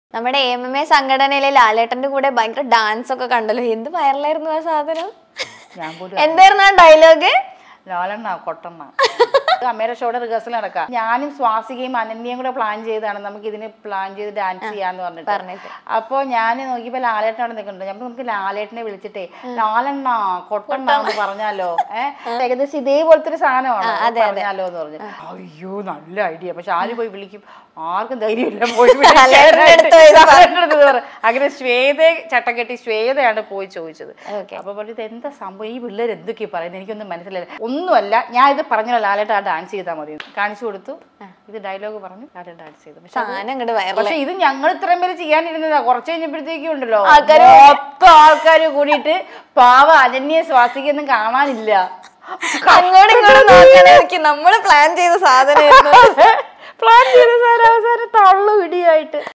നമ്മുടെ M M A സംഘടനയിലെ ലാലേട്ടന്റെ കൂടെ ഭയങ്കര ഡാൻസ് ഒക്കെ കണ്ടല്ലോ എന്ത് വൈറലായിരുന്നു ആ സാധനം ഞാൻ പോലും എന്തായിരുന്നു ആ ഡയലോഗ് ലാലെണ്ണ കൊട്ടെണ്ണ അമ്മയുടെ ഷോയുടെ റിഹേഴ്സൽ നടക്കാം ഞാനും സ്വാസികയും അനന്യയും കൂടെ പ്ലാൻ ചെയ്താണ് നമുക്ക് ഇതിന് പ്ലാൻ ചെയ്ത് ഡാൻസ് ചെയ്യാന്ന് പറഞ്ഞിട്ട് പറഞ്ഞിട്ട് അപ്പോൾ ഞാൻ നോക്കിയപ്പോൾ ലാലേട്ടൻ അവിടെ നിൽക്കുന്നുണ്ട് നമ്മൾ നമുക്ക് ലാലേട്ടനെ വിളിച്ചിട്ടേ ലാലെണ്ണ കൊട്ടെണ്ണ എന്ന് പറഞ്ഞാലോ ഏഹ് ഏകദേശം ഇതേപോലത്തെ ഒരു സാധനമാണ് പറഞ്ഞാലോ എന്ന് പറഞ്ഞു അയ്യോ നല്ല ഐഡിയ പക്ഷെ ആര് പോയി വിളിക്കും ആർക്കും ധൈര്യമില്ല പോയി ലാലേട്ടൻ്റെ അടുത്ത് പോയി വിളിക്കാനായിട്ട്. ലാലേട്ടൻ്റെ അടുത്ത് പറ. അങ്ങനെ ശ്വേത ചട്ടം കെട്ടി ശ്വേതയാണ് പോയി ചോദിച്ചത് ഓക്കെ അപ്പൊ പറഞ്ഞു ഇത് എന്താ സംഭവം ഈ പിള്ളേർ എന്തൊക്കെയാ പറയുന്നത് എനിക്കൊന്നും മനസ്സിലായില്ല ഒന്നുമല്ല ഞാൻ ഇത് പറഞ്ഞല്ലോ ലാലേട്ട ആ ഡാൻസ് ചെയ്താൽ മതി കാണിച്ചു കൊടുത്തു ഇത് ഡയലോഗ് പറഞ്ഞു ലാലേട്ട ഡാൻസ് ചെയ്തു പക്ഷെ സാധനം അങ്ങോട്ട് വൈറൽ പക്ഷെ ഇത് ഞങ്ങൾ ഇത്രയും പേര് ചെയ്യാനിരുന്നതാ കുറച്ച് കഴിഞ്ഞപ്പോഴത്തേക്കും ഉണ്ടല്ലോ ആൾക്കാര് മൊത്തം ആൾക്കാർ കൂടിയിട്ട് പാവ അനന്യ സ്വാസിക്കൊന്നും കാണാനില്ല അങ്ങോട്ടും ഇങ്ങോട്ടും നോക്കണേ നമ്മള് പ്ലാൻ ചെയ്ത സാധനം പ്ലാൻ ചെയ്ത സാധനം അവസാനം തള്ളു ഇടിയായിട്ട്